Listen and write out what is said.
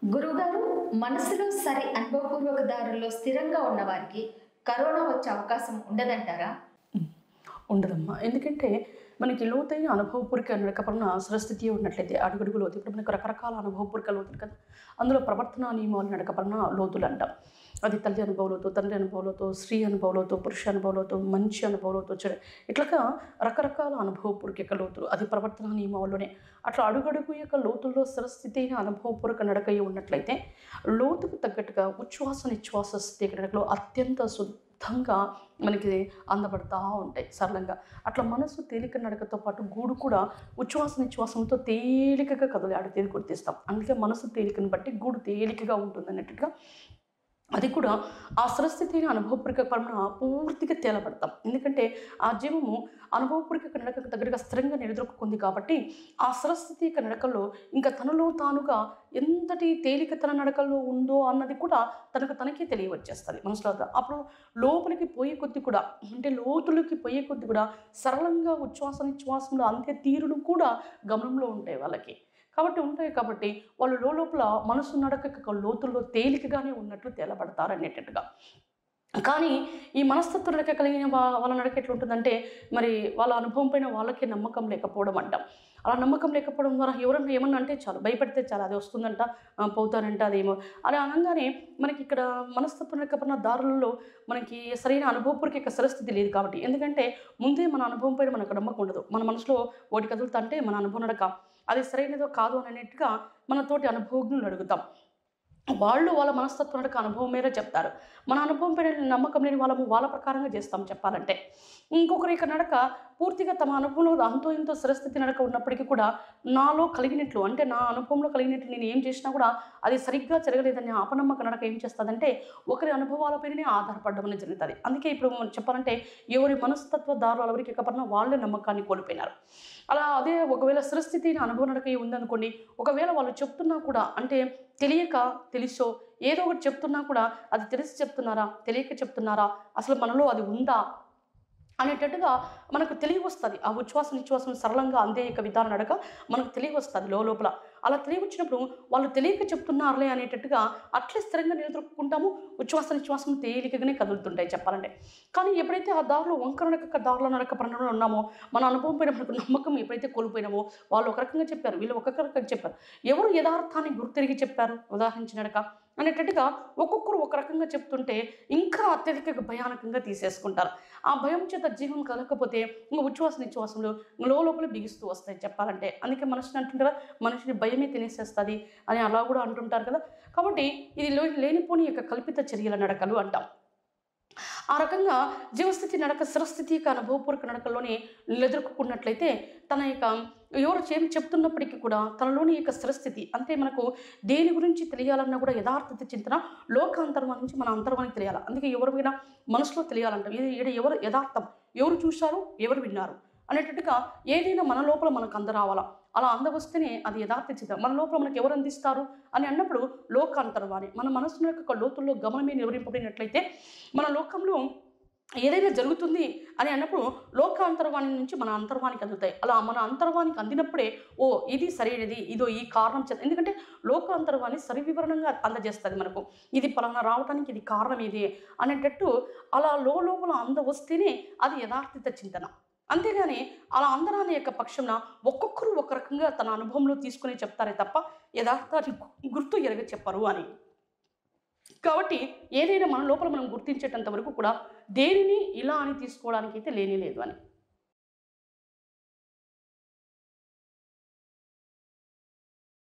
గురువుగారు మనసులో సరి అనుభవపూర్వక దారుల్లో స్థిరంగా ఉన్న వారికి కరోనా వచ్చే అవకాశం ఉండదంటారా ఉండదమ్మా ఎందుకంటే మనకి లోతైన అనుభవపూర్వక నడకపడిన సరస్థితి ఉన్నట్లయితే అడుగడుగు లోతు ఇప్పుడు మనకు రకరకాల అనుభవపూర్వక లోతులు కదా అందులో ప్రవర్తన నియమాలు నడకపడిన లోతులు అంటాం అది తల్లి అనుభవంలోతో తండ్రి అనుభవంలోతో స్త్రీ అనుభవంలోతో పురుష అనుభవంలోతో మంచి అనుభవంలోతో చెడు ఇట్లాగా రకరకాల అనుభవపూర్వక లోతులు అది ప్రవర్తన నియమాల్లోనే అట్లా అడుగడుగు యొక్క లోతుల్లో స్థిరస్థితి అయిన అనుభవపూర్వక నడక ఉన్నట్లయితే లోతుకు తగ్గట్టుగా ఉచ్ఛ్వాస నిశ్వాస స్థితి నడకలో అత్యంత శుద్ధంగా మనకి అందబడతా ఉంటాయి సరళంగా అట్లా మనసు తేలిక నడకతో పాటు గూడు కూడా ఉచ్ఛ్వాస నిశ్వాసంతో తేలికగా కదలాడితే గుర్తిస్తాం అందుకే మనసు తేలికను బట్టి గూడు తేలికగా ఉంటుంది అన్నట్టుగా అది కూడా ఆ సరస్థితిని అనుభవపూర్వక పరమ పూర్తిగా తేలబడతాం ఎందుకంటే ఆ జీవము అనుభవపూర్వక నడకకు దగ్గరగా స్థిరంగా నిలదొక్కుంది కాబట్టి ఆ సరస్థితి నడకల్లో ఇంకా తనలో తానుగా ఎంతటి తేలికతన నడకల్లో ఉందో అన్నది కూడా తనకు తనకే తెలియవచ్చేస్తుంది మనసులో అప్పుడు లోపలికి పోయే కొద్ది కూడా అంటే లోతులకి పోయే కొద్ది కూడా సరళంగా ఉచ్ఛ్వాస నిశ్వాసంలో అంతే తీరును కూడా గమనంలో ఉంటాయి వాళ్ళకి కాబట్టి ఉంటాయి కాబట్టి వాళ్ళు లోపల మనసు నడక లోతుల్లో తేలికగానే ఉన్నట్లు తేలబడతారు అనేటట్టుగా కానీ ఈ మనస్తత్వ నడక కలిగిన వా- వాళ్ళ నడక ఎట్లుంటుందంటే మరి వాళ్ళ అనుభవం పైన వాళ్ళకి నమ్మకం లేకపోవడం అంటాం అలా నమ్మకం లేకపోవడం ద్వారా ఎవరన్నా ఏమన్నా అంటే చాలు భయపడితే చాలు అది వస్తుందంట ఆ, పోతానంట అదేమో అలా అనగానే మనకి ఇక్కడ మనస్తత్వ నడకపడిన దారులలో మనకి సరైన అనుభవపూర్వక సరస్థితి లేదు కాబట్టి ఎందుకంటే ముందే మన అనుభవం పైన మనకు నమ్మకం ఉండదు మన మనసులో ఒకటి కదులుతుంటే మన అనుభవం నడక అది సరైనదో కాదు అనేట్టుగా మన తోటి అనుభవజ్ఞులు అడుగుతాం వాళ్ళు వాళ్ళ మనస్తత్వం నడక అనుభవం మేర చెప్తారు మన అనుభవం పైన నమ్మకం లేని వాళ్ళము వాళ్ళ ప్రకారంగా చేస్తాం చెప్పాలంటే ఇంకొకరి యొక్క నడక పూర్తిగా తమ అనుభవంలో అంతో ఇంతో స్థిరస్థితి నడక ఉన్నప్పటికీ కూడా నాలో కలిగినట్లు అంటే నా అనుభవంలో కలిగినట్లు నేను ఏం చేసినా కూడా అది సరిగ్గా జరగలేదని అపనమ్మక నడక ఏం చేస్తుందంటే ఒకరి అనుభవాలపైనే ఆధారపడడం అనేది జరుగుతుంది అందుకే ఇప్పుడు మనం చెప్పాలంటే ఎవరి మనస్తత్వ దారులు ఎవరికి ఎక్కపడినా వాళ్ళే నమ్మకాన్ని కోల్పోయినారు అలా అదే ఒకవేళ స్థిరస్థితిని అనుభవ నడక ఉందనుకోండి ఒకవేళ వాళ్ళు చెప్తున్నా కూడా అంటే తెలియక తెలుసో ఏదో ఒకటి చెప్తున్నా కూడా అది తెలిసి చెప్తున్నారా తెలియక చెప్తున్నారా అసలు మనలో అది ఉందా అనేటట్టుగా మనకు తెలియ వస్తుంది ఆ ఉచ్ఛ్వాస నిశ్వాసం సరళంగా అందే యొక్క విధానం నడక మనకు తెలియ వస్తుంది లోపల అలా తెలియ వచ్చినప్పుడు వాళ్ళు తెలియక చెప్తున్నారులే అనేటట్టుగా అట్లే స్థిరంగా నిలదొక్కుంటాము ఉచ్ఛ్వాస నిశ్వాసం తేలికగానే కదులుతుంటాయి చెప్పాలంటే కానీ ఎప్పుడైతే ఆ దారిలో వంకర నడక దారిలో నడక పరంలో ఉన్నామో మన అనుభవం పైన మనకు నమ్మకం ఎప్పుడైతే కోల్పోయినామో వాళ్ళు ఒక రకంగా చెప్పారు వీళ్ళు ఒక రకంగా చెప్పారు ఎవరు యథార్థాన్ని గుర్తిరిగి చెప్పారు ఉదాహరించి నడక అనేటట్టుగా ఒక్కొక్కరు ఒక రకంగా చెప్తుంటే ఇంకా అత్యధిక భయానకంగా తీసేసుకుంటారు ఆ భయం చేత జీవం కలగకపోతే ఇంకా ఉచ్ఛ్వాస నిశ్వాసంలో లోపల బిగిస్తూ వస్తాయి చెప్పాలంటే అందుకే మనిషిని అంటుంటారా మనిషిని భయమే తినేసేస్తుంది అని అలా కూడా అంటుంటారు కదా కాబట్టి ఇది లో- లేనిపోని యొక్క కల్పిత చర్యల నడకలు అంటాం ఆ రకంగా జీవస్థితి నడక స్థిరస్థితి యొక్క అనుభవపూర్వక నడకల్లోనే నిలదొక్కున్నట్లయితే తన యొక్క ఎవరు ఏమి చెప్తున్నప్పటికీ కూడా తనలోని యొక్క స్థిరస్థితి అంటే మనకు దేని గురించి తెలియాలన్నా కూడా యథార్థత చింతన లోకాంతర్వం నుంచి మన అంతర్వానికి తెలియాలి అందుకే ఎవరికైనా మనసులో తెలియాలంట ఇది ఈడ ఎవరు యథార్థం ఎవరు చూశారు ఎవరు విన్నారు అనేటట్టుగా ఏదైనా మన లోపల మనకు అందరావాలా అలా అందవస్తేనే అది యథార్థ చిత్తం మన లోపల మనకు ఎవరు అందిస్తారు అని అన్నప్పుడు లోకాంతర్వాణి మన మనసు యొక్క లోతుల్లో గమనమే నివరింపబడినట్లయితే మన లోకంలో ఏదైనా జరుగుతుంది అని అన్నప్పుడు లోకాంతర్వాణి నుంచి మన అంతర్వానికి అందుతాయి అలా మన అంతర్వానికి అందినప్పుడే ఓ ఇది సరైనది ఇదో ఈ కారణం చేత ఎందుకంటే లోకాంతర్వాణి సరి వివరణంగా అందజేస్తుంది మనకు ఇది పలానా రావడానికి ఇది కారణం ఇది అనేటట్టు అలా లోపల అంద వస్తేనే అది యథార్థిత చింతన అంతేగాని అలా అందరాని యొక్క పక్షంన ఒక్కొక్కరు ఒక రకంగా తన అనుభవంలో తీసుకుని చెప్తారే తప్ప యథార్థాన్ని గు- గుర్తు ఎరగ చెప్పరు అని కాబట్టి ఏదైనా మన లోపల మనం గుర్తించేటంత వరకు కూడా దేనిని ఇలా అని తీసుకోవడానికి అయితే లేనే లేదు అని